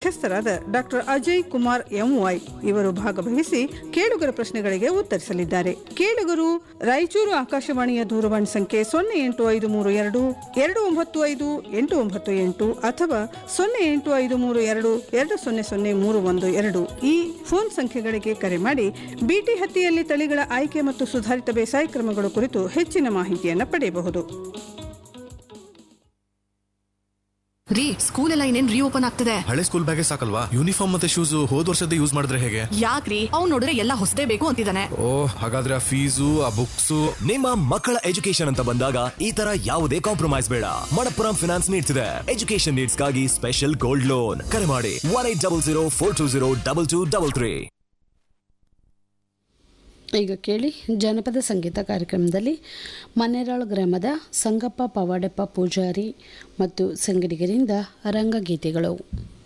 ಮುಖ್ಯಸ್ಥರಾದ doctor Ajay Kumar MY ಇವರು ಭಾಗವಹಿಸಿ ಕೇಳುಗರ ಪ್ರಶ್ನೆಗಳಿಗೆ ಉತ್ತರಿಸಲಿದ್ದಾರೆ ಕೇಳುಗರು ರಾಯಚೂರು ಆಕಾಶವಾಣಿಯ ದೂರವಾಣಿ ಸಂಖ್ಯೆ ಸೊನ್ನೆ ಎಂಟು ಐದು ಮೂರು ಎರಡು ಎರಡು ಒಂಬತ್ತು ಐದು ಎಂಟು ಒಂಬತ್ತು ಎಂಟು ಅಥವಾ ಸೊನ್ನೆ ಎಂಟು ಐದು ಮೂರು ಎರಡು ಎರಡು ಸೊನ್ನೆ ಸೊನ್ನೆ ಮೂರು ಒಂದು ಎರಡು ಈ ಫೋನ್ ಸಂಖ್ಯೆಗಳಿಗೆ ಕರೆ ಮಾಡಿ ಬಿಟಿ ಹತ್ತಿಯಲ್ಲಿ ತಳಿಗಳ ಆಯ್ಕೆ ಮತ್ತು ಸುಧಾರಿತ ಬೇಸಾಯ ಕ್ರಮಗಳು ಕುರಿತು ಹೆಚ್ಚಿನ ಮಾಹಿತಿಯನ್ನು ಪಡೆಯಬಹುದು ರೀ ಸ್ಕೂಲ್ ಎಲ್ಲ ಇನ್ನೇನ್ ರೀಓಪನ್ ಆಗ್ತದೆ ಹಳೆ ಸ್ಕೂಲ್ ಬ್ಯಾಗೇ ಸಾಕಲ್ವಾ ಯೂನಿಫಾರ್ಮ್ ಮತ್ತೆ ಶೂಸ್ ಹೋದ್ ವರ್ಷದ ಯೂಸ್ ಮಾಡಿದ್ರೆ ಹೇಗೆ ಯಾಕ್ರಿ ಅವ್ನ್ ನೋಡಿದ್ರೆ ಎಲ್ಲ ಹೊಸದೇ ಬೇಕು ಅಂತಿದ್ದಾನೆ ಓ ಹಾಗಾದ್ರೆ ಆ ಫೀಸು ಆ ಬುಕ್ಸು ನಿಮ್ಮ ಮಕ್ಕಳ ಎಜುಕೇಶನ್ ಅಂತ ಬಂದಾಗ ಈ ತರ ಯಾವುದೇ ಕಾಂಪ್ರಮೈಸ್ ಬೇಡ ಮಣಪ್ಪುರಂ ಫಿನಾನ್ಸ್ ನೀಡ್ತಿದೆ ಎಜುಕೇಶನ್ ನೀಡ್ಸ್ಗಾಗಿ ಸ್ಪೆಷಲ್ ಗೋಲ್ಡ್ ಲೋನ್ ಕರೆ ಮಾಡಿ one eight double zero four two zero double two double three ಈಗ ಕೇಳಿ ಜನಪದ ಸಂಗೀತ ಕಾರ್ಯಕ್ರಮದಲ್ಲಿ ಮನೆರಾಳು ಗ್ರಾಮದ ಸಂಗಪ್ಪ ಪವಾಡೆಪ್ಪ ಪೂಜಾರಿ ಮತ್ತು ಸಂಗಡಿಗರಿಂದ ರಂಗಗೀತೆಗಳು